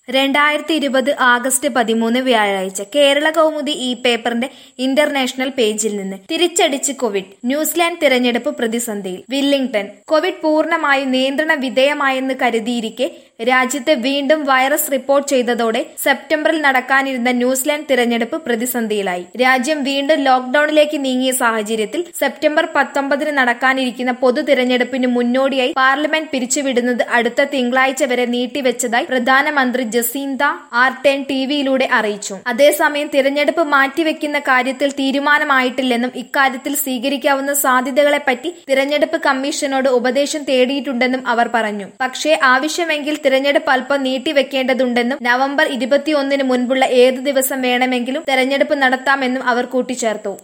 രണ്ടായിരത്തി ഇരുപത് ആഗസ്റ്റ് പതിമൂന്ന് വ്യാഴാഴ്ച കേരള കൗമുദി ഈ പേപ്പറിന്റെ ഇന്റർനാഷണൽ പേജിൽ നിന്ന് തിരിച്ചടിച്ച് കോവിഡ് ന്യൂസിലാൻഡ് തിരഞ്ഞെടുപ്പ് പ്രതിസന്ധിയിൽ വില്ലിംഗ്ടൺ കോവിഡ് പൂർണ്ണമായും നിയന്ത്രണ വിധേയമായെന്ന് കരുതിയിരിക്കെ രാജ്യത്തെ വീണ്ടും വൈറസ് റിപ്പോർട്ട് ചെയ്തതോടെ സെപ്റ്റംബറിൽ നടക്കാനിരുന്ന ന്യൂസിലാൻഡ് തിരഞ്ഞെടുപ്പ് പ്രതിസന്ധിയിലായി രാജ്യം വീണ്ടും ലോക്ഡൌണിലേക്ക് നീങ്ങിയ സാഹചര്യത്തിൽ സെപ്റ്റംബർ പത്തൊമ്പതിന് നടക്കാനിരിക്കുന്ന പൊതു തിരഞ്ഞെടുപ്പിന് മുന്നോടിയായി പാർലമെന്റ് പിരിച്ചുവിടുന്നത് അടുത്ത തിങ്കളാഴ്ച വരെ നീട്ടിവെച്ചതായി പ്രധാനമന്ത്രി ജസീന്ത ആർടെൻ ടിവിയിലൂടെ അറിയിച്ചു അതേസമയം തിരഞ്ഞെടുപ്പ് മാറ്റിവെക്കുന്ന കാര്യത്തിൽ തീരുമാനമായിട്ടില്ലെന്നും ഇക്കാര്യത്തിൽ സ്വീകരിക്കാവുന്ന സാധ്യതകളെപ്പറ്റി തിരഞ്ഞെടുപ്പ് കമ്മീഷനോട് ഉപദേശം തേടിയിട്ടുണ്ടെന്നും അവർ പറഞ്ഞു പക്ഷേ ആവശ്യമെങ്കിൽ തിരഞ്ഞെടുപ്പ് അല്പം നീട്ടിവെക്കേണ്ടതുണ്ടെന്നും നവംബർ ഇരുപത്തിയൊന്നിന് മുൻപുള്ള ഏതു ദിവസം വേണമെങ്കിലും തെരഞ്ഞെടുപ്പ് നടത്താമെന്നും അവർ കൂട്ടിച്ചേർത്തു